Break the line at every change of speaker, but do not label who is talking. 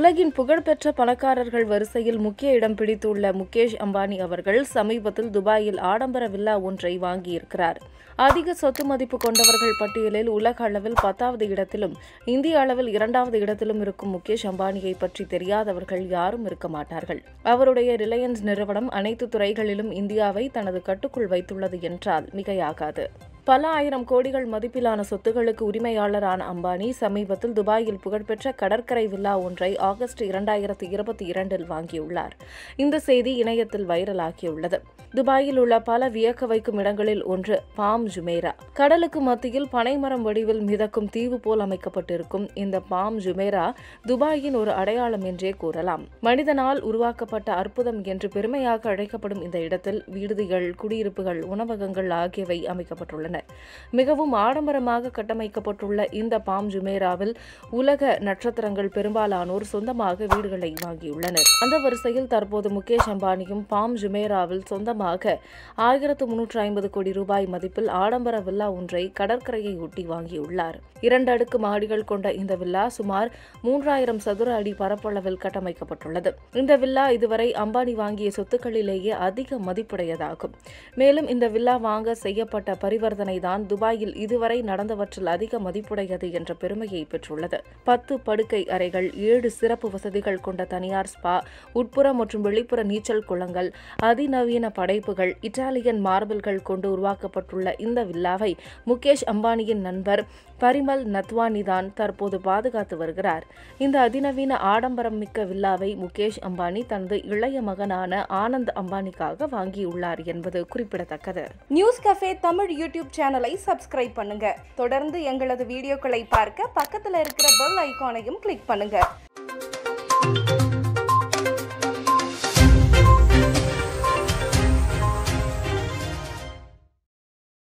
உலகின் புகழ்பெற்ற பணக்காரர்கள் வரிசையில் முக்கிய இடம் பிடித்துள்ள முகேஷ் அம்பானி அவர்கள் சமீபத்தில் துபாயில் ஆடம்பர வில்லா ஒன்றை வாங்கியிருக்கிறார் அதிக சொத்து மதிப்பு கொண்டவர்கள் பட்டியலில் உலக அளவில் பத்தாவது இடத்திலும் இந்திய அளவில் இரண்டாவது இடத்திலும் இருக்கும் முகேஷ் அம்பானியை பற்றி தெரியாதவர்கள் யாரும் இருக்க மாட்டார்கள் அவருடைய ரிலையன்ஸ் நிறுவனம் அனைத்து துறைகளிலும் இந்தியாவை தனது கட்டுக்குள் வைத்துள்ளது என்றால் மிகையாகாது பல ஆயிரம் கோடிகள் மதிப்பிலான சொத்துகளுக்கு உரிமையாளரான அம்பானி சமீபத்தில் துபாயில் புகழ்பெற்ற கடற்கரை வில்லா ஒன்றை ஆகஸ்ட் இரண்டாயிரத்தி இருபத்தி இரண்டில் வாங்கியுள்ளார் இந்த செய்தி இணையத்தில் வைரலாகியுள்ளது துபாயில் உள்ள பல வியக்க வைக்கும் இடங்களில் ஒன்று பாம் ஜுமேரா கடலுக்கு மத்தியில் பனைமரம் வடிவில் மிதக்கும் தீவு போல் அமைக்கப்பட்டிருக்கும் இந்த பாம் ஜுமேரா துபாயின் ஒரு அடையாளம் என்றே கூறலாம் மனிதனால் உருவாக்கப்பட்ட அற்புதம் என்று பெருமையாக அழைக்கப்படும் இந்த இடத்தில் விடுதிகள் குடியிருப்புகள் உணவகங்கள் ஆகியவை அமைக்கப்பட்டுள்ளன மிகவும் ஆடம்பரமாக கட்டமைக்கப்பட்டுள்ள இந்த பாம் ஜுமேராவில் உலக நட்சத்திரங்கள் பெரும்பாலானோர் சொந்தமாக வீடுகளை வாங்கியுள்ளனர் அந்த வரிசையில் தற்போது முகேஷ் அம்பானியும் பாம் ஜுமேராவில் சொந்தமாக ஆயிரத்து முன்னூற்று ஐம்பது கோடி ரூபாய் மதிப்பில் ஆடம்பர வில்லா ஒன்றை கடற்கரையை ஒட்டி வாங்கியுள்ளார் இரண்டு அடுக்கு மாடிகள் கொண்ட இந்த வில்லா சுமார் மூன்றாயிரம் சதுர அடி பரப்பளவில் கட்டமைக்கப்பட்டுள்ளது இந்த வில்லா இதுவரை அம்பானி வாங்கிய சொத்துக்களிலேயே அதிக மதிப்புடையதாகும் மேலும் இந்த வில்லா வாங்க செய்யப்பட்ட பரிவர்த்தனை தான் துபாயில் இதுவரை நடந்தவற்றில் அதிக மதிப்புடையது என்ற பெருமையை பெற்றுள்ளது பத்து படுக்கை அறைகள் ஏழு சிறப்பு வசதிகள் கொண்ட தனியார் ஸ்பா உட்புற மற்றும் வெளிப்புற நீச்சல் குளங்கள் அதிநவீன படைப்புகள் இத்தாலியன் மார்பிள்கள் கொண்டு உருவாக்கப்பட்டுள்ள இந்த வில்லாவை முகேஷ் அம்பானியின் நண்பர் பரிமல் நத்வானி தான் தற்போது பாதுகாத்து வருகிறார் இந்த அதிநவீன ஆடம்பரம் மிக்க வில்லாவை முகேஷ் அம்பானி தனது இளைய மகனான ஆனந்த் அம்பானிக்காக வாங்கியுள்ளார் என்பது குறிப்பிடத்தக்கது
நியூஸ் கஃபே தமிழ் யூடியூப் சேனலை சப்ஸ்கிரைப் பண்ணுங்க தொடர்ந்து எங்களது வீடியோக்களை பார்க்க பக்கத்துல இருக்கிற பெல் ஐகானையும் கிளிக் பண்ணுங்க